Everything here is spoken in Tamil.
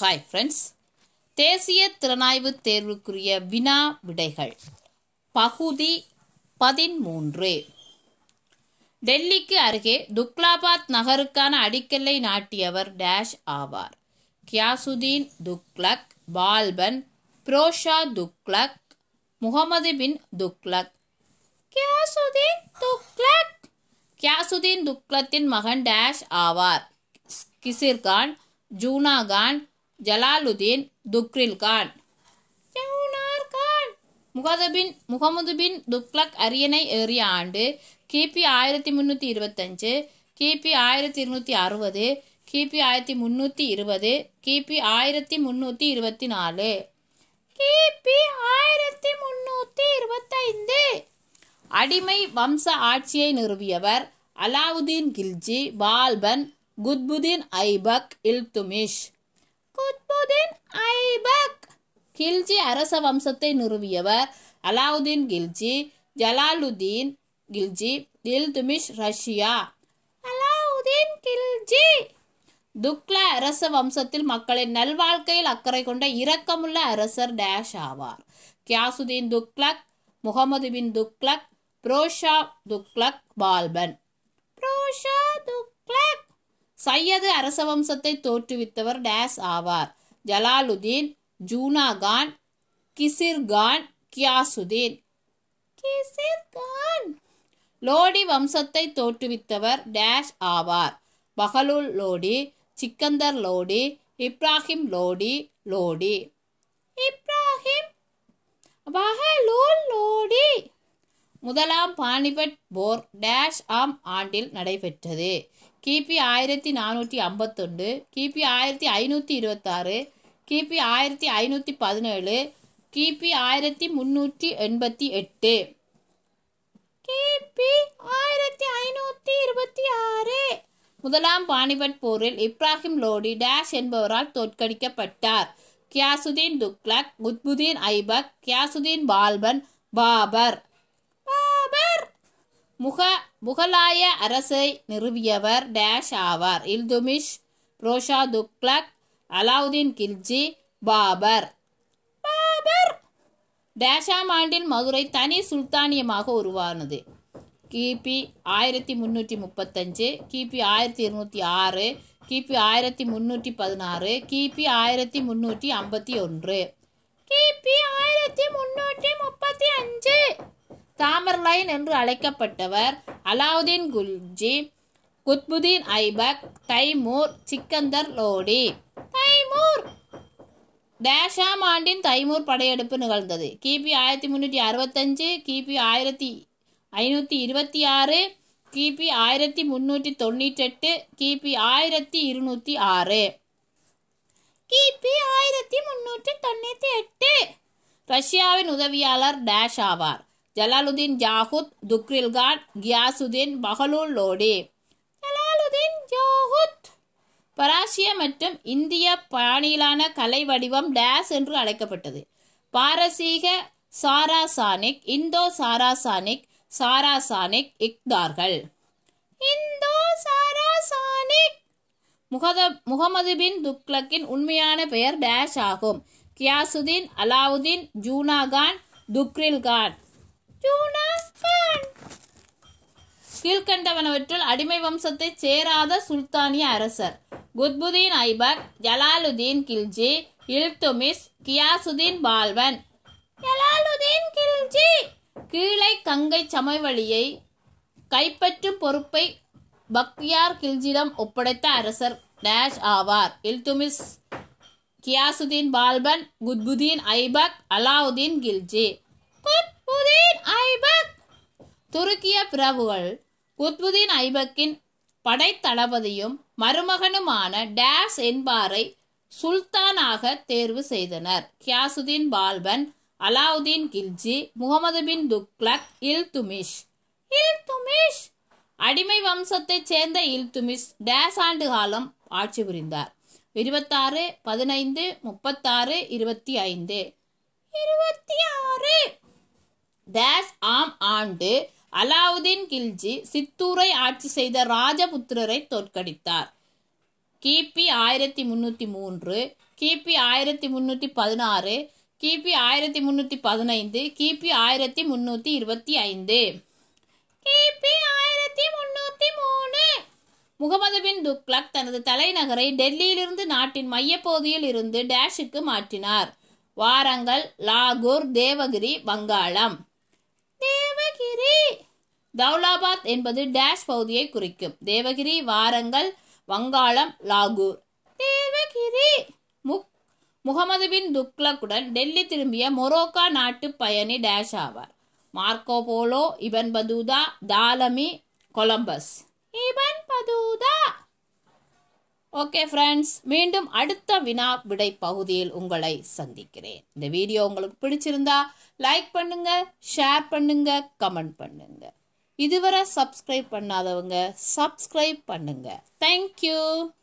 ஹாய் ஃப்ரெண்ட்ஸ் தேசிய திறனாய்வு தேர்வுக்குரிய வினா விடைகள் பகுதி பதிமூன்று டெல்லிக்கு அருகே துக்லாபாத் நகருக்கான அடிக்கல்லை நாட்டியவர் டேஷ் ஆவார் கியாசுதீன் துக்லக் பால்பன் புரோஷா துக்லக் முகமது பின் துக்லக் கியாசுதீன் துக்லக் கியாசுதீன் துக்லத்தின் மகன் டேஷ் ஆவார் கிசிர்கான் ஜூனாகான் ஜலாலுதீன் துக்ரில் கான் ஜூனார் கான் முகதபின் முகமது பின் துக்லக் அரியணை ஏறிய ஆண்டு கிபி ஆயிரத்தி முந்நூற்றி இருபத்தஞ்சு கிபி ஆயிரத்தி இருநூற்றி அறுபது கிபி ஆயிரத்தி முந்நூற்றி இருபது கிபி ஆயிரத்தி முந்நூற்றி இருபத்தி நாலு கிபி ஆயிரத்தி முந்நூற்றி இருபத்தைந்து அடிமை வம்ச ஆட்சியை நிறுவியவர் அலாவுதீன் கில்ஜி பால்பன் குத்புதீன் ஐபக் இல்துமிஷ் குத்புதீன் ஐபக் கில்ஜி அரச வம்சத்தை நிறுவியவர் அலாவுதீன் கில்ஜி ஜலாலுதீன் கில்ஜி இல்துமிஷ் ரஷ்யா அலாவுதீன் கில்ஜி துக்ல அரச வம்சத்தில் மக்களின் நல்வாழ்க்கையில் அக்கறை கொண்ட இரக்கமுள்ள அரசர் டேஷ் ஆவார் கியாசுதீன் துக்லக் முகமது பின் துக்லக் புரோஷா துக்லக் பால்பன் புரோஷா துக்லக் சையது அரச வம்சத்தை தோற்றுவித்தவர் டேஸ் ஆவார் ஜலாலுதீன் ஜூனாகான் கிசிர்கான் கியாசுதீன் கிசிர்கான் லோடி வம்சத்தை தோற்றுவித்தவர் டேஷ் ஆவார் பஹலுல் லோடி சிக்கந்தர் லோடி இப்ராஹிம் லோடி லோடி இப்ராஹிம் பஹலுல் லோடி முதலாம் பானிபட் போர் டேஷ் ஆம் ஆண்டில் நடைபெற்றது கிபி ஆயிரத்தி நானூற்றி ஐம்பத்தொன்று கிபி ஆயிரத்தி ஐநூற்றி இருபத்தாறு கிபி ஆயிரத்தி ஐநூற்றி பதினேழு கிபி ஆயிரத்தி முன்னூற்றி எண்பத்தி எட்டு கிபி ஆயிரத்தி ஐநூற்றி இருபத்தி ஆறு முதலாம் பானிபட் போரில் இப்ராஹிம் லோடி டேஷ் என்பவரால் தோற்கடிக்கப்பட்டார் கியாசுதீன் துக்லக் குத்புதீன் ஐபக் கியாசுதீன் பால்பன் பாபர் பாபர் முக முகலாய அரசை நிறுவியவர் டேஷ் ஆவார் இல்துமிஷ் ரோஷா துக்லக் அலாவுதீன் கில்ஜி பாபர் பாபர் டேஷாம் ஆண்டில் மதுரை தனி சுல்தானியமாக உருவானது கிபி ஆயிரத்தி முன்னூற்றி முப்பத்தஞ்சு கிபி ஆயிரத்தி இருநூற்றி ஆறு கிபி ஆயிரத்தி முன்னூற்றி பதினாறு கிபி ஆயிரத்தி முன்னூற்றி ஐம்பத்தி ஒன்று கிபி ஆயிரத்தி முன்னூற்றி முப்பத்தி அஞ்சு தாமர்லைன் என்று அழைக்கப்பட்டவர் அலாவுதீன் குல்ஜி குத்புதீன் ஐபக் தைமூர் சிக்கந்தர் லோடி தைமூர் டேஷாம் ஆண்டின் தைமூர் படையெடுப்பு நிகழ்ந்தது கிபி ஆயிரத்தி முன்னூற்றி அறுபத்தஞ்சு கிபி ஆயிரத்தி ஐநூற்றி இருபத்தி ஆறு கிபி ஆயிரத்தி முன்னூற்றி தொண்ணூற்றெட்டு கிபி ஆயிரத்தி இருநூற்றி ஆறு கிபி ஆயிரத்தி முன்னூற்றி தொண்ணூற்றி எட்டு ரஷ்யாவின் உதவியாளர் டேஷ் ஆவார் ஜலாலுதீன் ஜாகுத் துக்ரில்கான் கியாசுதீன் பஹலூல் லோடி ஜலாலுதீன் ஜாகுத் பராசிய மற்றும் இந்திய பாணியிலான கலை வடிவம் டேஸ் என்று அழைக்கப்பட்டது பாரசீக சாராசானிக் இந்தோ சாராசானிக் சாராசானிக் இக்தார்கள் இந்தோ சாராசானிக் முகத முகமது பின் துக்லக்கின் உண்மையான பெயர் டேஷ் ஆகும் கியாசுதீன் அலாவுதீன் ஜூனாகான் துக்ரில்கான் ஜூனாகான் கீழ்கண்டவனவற்றுள் அடிமை வம்சத்தைச் சேராத சுல்தானிய அரசர் குத்புதீன் ஐபக் ஜலாலுதீன் கில்ஜி இல்துமிஸ் கியாசுதீன் பால்வன் ஜலாலுதீன் கில்ஜி கீழே கங்கை சமவெளியை கைப்பற்றும் பொறுப்பை பக்தியார் கில்ஜிடம் ஒப்படைத்த அரசர் டேஷ் ஆவார் இல்துமிஸ் கியாசுதீன் பால்பன் குத்புதீன் ஐபக் அலாவுதீன் கில்ஜி குத்புதீன் ஐபக் துருக்கிய பிரபுகள் குத்புதீன் ஐபக்கின் படைத்தளபதியும் மருமகனுமான டேஸ் என்பாரை சுல்தானாக தேர்வு செய்தனர் கியாசுதீன் பால்பன் அலாவுதீன் கில்ஜி முகமது பின் துக்லக் இல்துமிஷ் இல்துமிஷ் அடிமை வம்சத்தைச் சேர்ந்த இல்துமிஷ் டேஸ் ஆண்டு காலம் ஆட்சி புரிந்தார் இருபத்தாறு பதினைந்து முப்பத்தாறு இருபத்தி ஐந்து இருபத்தி ஆறு டேஸ் ஆம் ஆண்டு அலாவுதீன் கில்ஜி சித்தூரை ஆட்சி செய்த ராஜபுத்திரரை தோற்கடித்தார் கிபி ஆயிரத்தி முன்னூற்றி மூன்று கிபி ஆயிரத்தி முந்நூற்றி பதினாறு கிபி ஆயிரத்தி முந்நூற்றி பதினைந்து கிபி ஆயிரத்தி முந்நூற்றி இருபத்தி ஐந்து கிபி ஆயிரத்தி முந்நூற்றி மூணு முகமது பின் துக்ளக் தனது தலைநகரை டெல்லியிலிருந்து நாட்டின் மையப்பகுதியில் இருந்து டேஷுக்கு மாற்றினார் வாரங்கள் லாகூர் தேவகிரி வங்காளம் தேவகிரி தௌலாபாத் என்பது டேஷ் பகுதியை குறிக்கும் தேவகிரி வாரங்கள் வங்காளம் லாகூர் தேவகிரி முக் முகமது பின் துக்ளக்குடன் டெல்லி திரும்பிய மொரோக்கா நாட்டு பயணி டேஷ் ஆவார் Marco Polo Ibn Battuta Ptolemy Columbus Ibn Battuta okay friends மீண்டும் அடுத்த வினா விடை பகுதியில் உங்களை சந்திக்கிறேன் இந்த வீடியோ உங்களுக்கு பிடிச்சிருந்தா லைக் பண்ணுங்க ஷேர் பண்ணுங்க கமெண்ட் பண்ணுங்க இதுவரை சப்ஸ்கிரைப் பண்ணாதவங்க சப்ஸ்கிரைப் பண்ணுங்க தேங்க்யூ